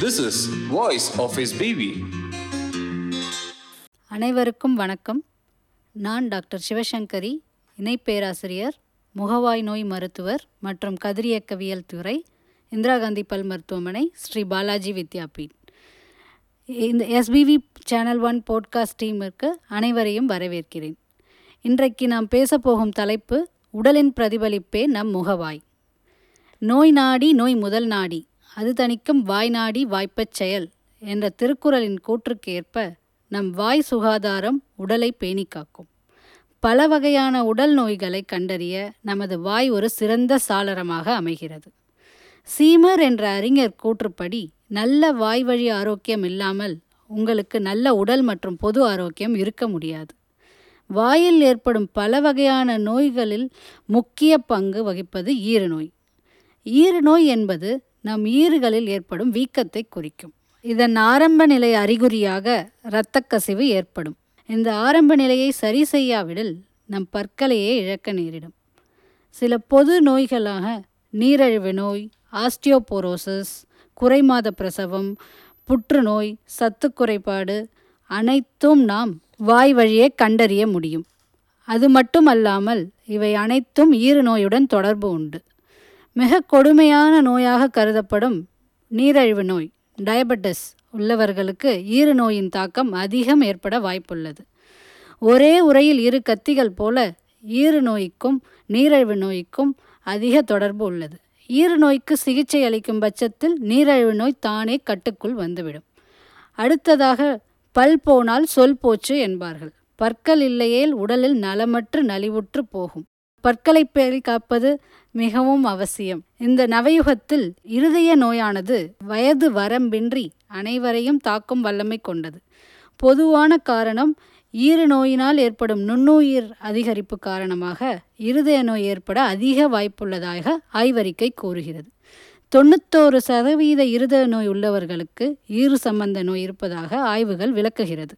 This is Voice of His Baby. அனைவருக்கும் வணக்கம் நான் டாக்டர் சிவசங்கரி இணை பேராசிரியர் முகவாய் நோய் மருத்துவர் மற்றும் கதிரியக்கவியல் துறை இந்திரா காந்தி பல் மருத்துவமனை ஸ்ரீ பாலாஜி வித்யாபீட் இந்த எஸ்பிவி சேனல் ஒன் போட்காஸ்ட் டீமிற்கு அனைவரையும் வரவேற்கிறேன் இன்றைக்கு நாம் பேசப்போகும் தலைப்பு உடலின் பிரதிபலிப்பே நம் முகவாய் நோய் நாடி நோய் முதல் நாடி அது தணிக்கும் வாய் நாடி வாய்ப்பச் செயல் என்ற திருக்குறளின் கூற்றுக்கு ஏற்ப நம் வாய் சுகாதாரம் உடலை பேணி காக்கும் பல வகையான உடல் நோய்களை கண்டறிய நமது வாய் ஒரு சிறந்த சாளரமாக அமைகிறது சீமர் என்ற அறிஞர் கூற்றுப்படி நல்ல வாய் வழி ஆரோக்கியம் இல்லாமல் உங்களுக்கு நல்ல உடல் மற்றும் பொது ஆரோக்கியம் இருக்க முடியாது வாயில் ஏற்படும் பல வகையான நோய்களில் முக்கிய பங்கு வகிப்பது ஈறுநோய் ஈறுநோய் என்பது நம் ஈறுகளில் ஏற்படும் வீக்கத்தை குறிக்கும் இதன் ஆரம்ப நிலை அறிகுறியாக இரத்தக்கசிவு ஏற்படும் இந்த ஆரம்ப நிலையை சரி செய்யாவிடில் நம் பற்களையே இழக்க நேரிடும் சில பொது நோய்களாக நீரிழிவு நோய் ஆஸ்டியோபோரோசிஸ் குறைமாத பிரசவம் புற்றுநோய் சத்து குறைபாடு அனைத்தும் நாம் வாய் வழியே கண்டறிய முடியும் அது மட்டுமல்லாமல் இவை அனைத்தும் ஈறு நோயுடன் தொடர்பு உண்டு மிக கொடுமையான நோயாக கருதப்படும் நீரிழிவு நோய் டயபெட்டிஸ் உள்ளவர்களுக்கு ஈறு நோயின் தாக்கம் அதிகம் ஏற்பட வாய்ப்புள்ளது ஒரே உரையில் இரு கத்திகள் போல ஈறு நோய்க்கும் நீரிழிவு நோய்க்கும் அதிக தொடர்பு உள்ளது ஈறு நோய்க்கு சிகிச்சை அளிக்கும் பட்சத்தில் நீரிழிவு நோய் தானே கட்டுக்குள் வந்துவிடும் அடுத்ததாக பல் போனால் சொல் போச்சு என்பார்கள் பற்கள் இல்லையேல் உடலில் நலமற்று நலிவுற்று போகும் பற்களை பேணி காப்பது மிகவும் அவசியம் இந்த நவயுகத்தில் இருதய நோயானது வயது வரம்பின்றி அனைவரையும் தாக்கும் வல்லமை கொண்டது பொதுவான காரணம் ஈறு நோயினால் ஏற்படும் நுண்ணுயிர் அதிகரிப்பு காரணமாக இருதய நோய் ஏற்பட அதிக வாய்ப்புள்ளதாக ஆய்வறிக்கை கூறுகிறது தொண்ணூத்தோரு சதவீத இருதய நோய் உள்ளவர்களுக்கு ஈறு சம்பந்த நோய் இருப்பதாக ஆய்வுகள் விளக்குகிறது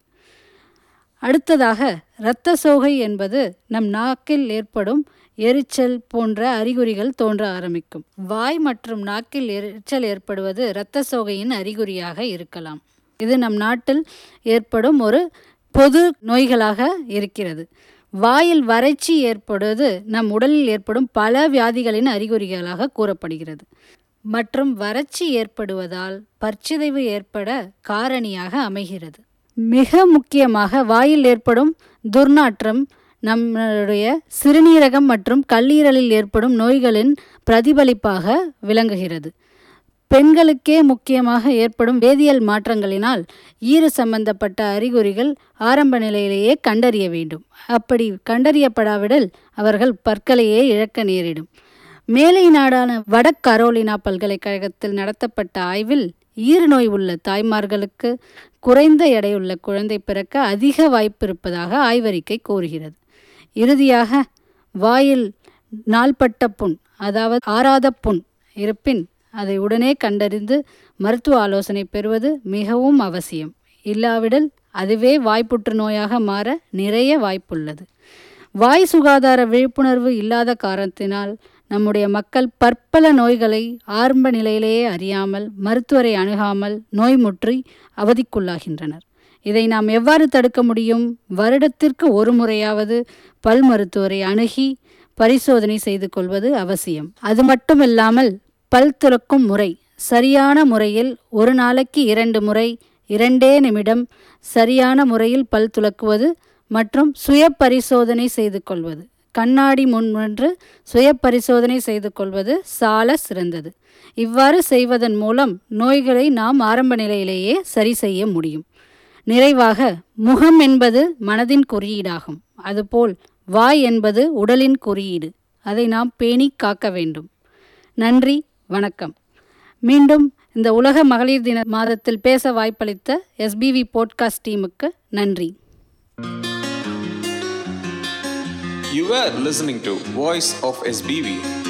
அடுத்ததாக இரத்த சோகை என்பது நம் நாக்கில் ஏற்படும் எரிச்சல் போன்ற அறிகுறிகள் தோன்ற ஆரம்பிக்கும் வாய் மற்றும் நாக்கில் எரிச்சல் ஏற்படுவது இரத்த சோகையின் அறிகுறியாக இருக்கலாம் இது நம் நாட்டில் ஏற்படும் ஒரு பொது நோய்களாக இருக்கிறது வாயில் வறட்சி ஏற்படுவது நம் உடலில் ஏற்படும் பல வியாதிகளின் அறிகுறிகளாக கூறப்படுகிறது மற்றும் வறட்சி ஏற்படுவதால் பற்சிதைவு ஏற்பட காரணியாக அமைகிறது மிக முக்கியமாக வாயில் ஏற்படும் துர்நாற்றம் நம்மளுடைய சிறுநீரகம் மற்றும் கல்லீரலில் ஏற்படும் நோய்களின் பிரதிபலிப்பாக விளங்குகிறது பெண்களுக்கே முக்கியமாக ஏற்படும் வேதியியல் மாற்றங்களினால் ஈறு சம்பந்தப்பட்ட அறிகுறிகள் ஆரம்ப நிலையிலேயே கண்டறிய வேண்டும் அப்படி கண்டறியப்படாவிடில் அவர்கள் பற்களையே இழக்க நேரிடும் மேலை நாடான வட கரோலினா பல்கலைக்கழகத்தில் நடத்தப்பட்ட ஆய்வில் ஈறு நோய் உள்ள தாய்மார்களுக்கு குறைந்த எடையுள்ள குழந்தை பிறக்க அதிக வாய்ப்பு இருப்பதாக ஆய்வறிக்கை கூறுகிறது இறுதியாக வாயில் நாள்பட்ட புண் அதாவது ஆறாத புண் இருப்பின் அதை உடனே கண்டறிந்து மருத்துவ ஆலோசனை பெறுவது மிகவும் அவசியம் இல்லாவிடில் அதுவே வாய்ப்புற்று நோயாக மாற நிறைய வாய்ப்புள்ளது வாய் சுகாதார விழிப்புணர்வு இல்லாத காரணத்தினால் நம்முடைய மக்கள் பற்பல நோய்களை ஆரம்ப நிலையிலேயே அறியாமல் மருத்துவரை அணுகாமல் நோய் முற்றி அவதிக்குள்ளாகின்றனர் இதை நாம் எவ்வாறு தடுக்க முடியும் வருடத்திற்கு ஒரு முறையாவது பல் மருத்துவரை அணுகி பரிசோதனை செய்து கொள்வது அவசியம் அது மட்டுமில்லாமல் பல் துலக்கும் முறை சரியான முறையில் ஒரு நாளைக்கு இரண்டு முறை இரண்டே நிமிடம் சரியான முறையில் பல் துலக்குவது மற்றும் சுய பரிசோதனை செய்து கொள்வது கண்ணாடி முன்வன்று சுய பரிசோதனை செய்து கொள்வது சால சிறந்தது இவ்வாறு செய்வதன் மூலம் நோய்களை நாம் ஆரம்ப நிலையிலேயே சரி செய்ய முடியும் நிறைவாக முகம் என்பது மனதின் குறியீடாகும் அதுபோல் வாய் என்பது உடலின் குறியீடு அதை நாம் பேணி காக்க வேண்டும் நன்றி வணக்கம் மீண்டும் இந்த உலக மகளிர் தின மாதத்தில் பேச வாய்ப்பளித்த எஸ்பிவி போட்காஸ்ட் டீமுக்கு நன்றி You were listening to Voice of SBV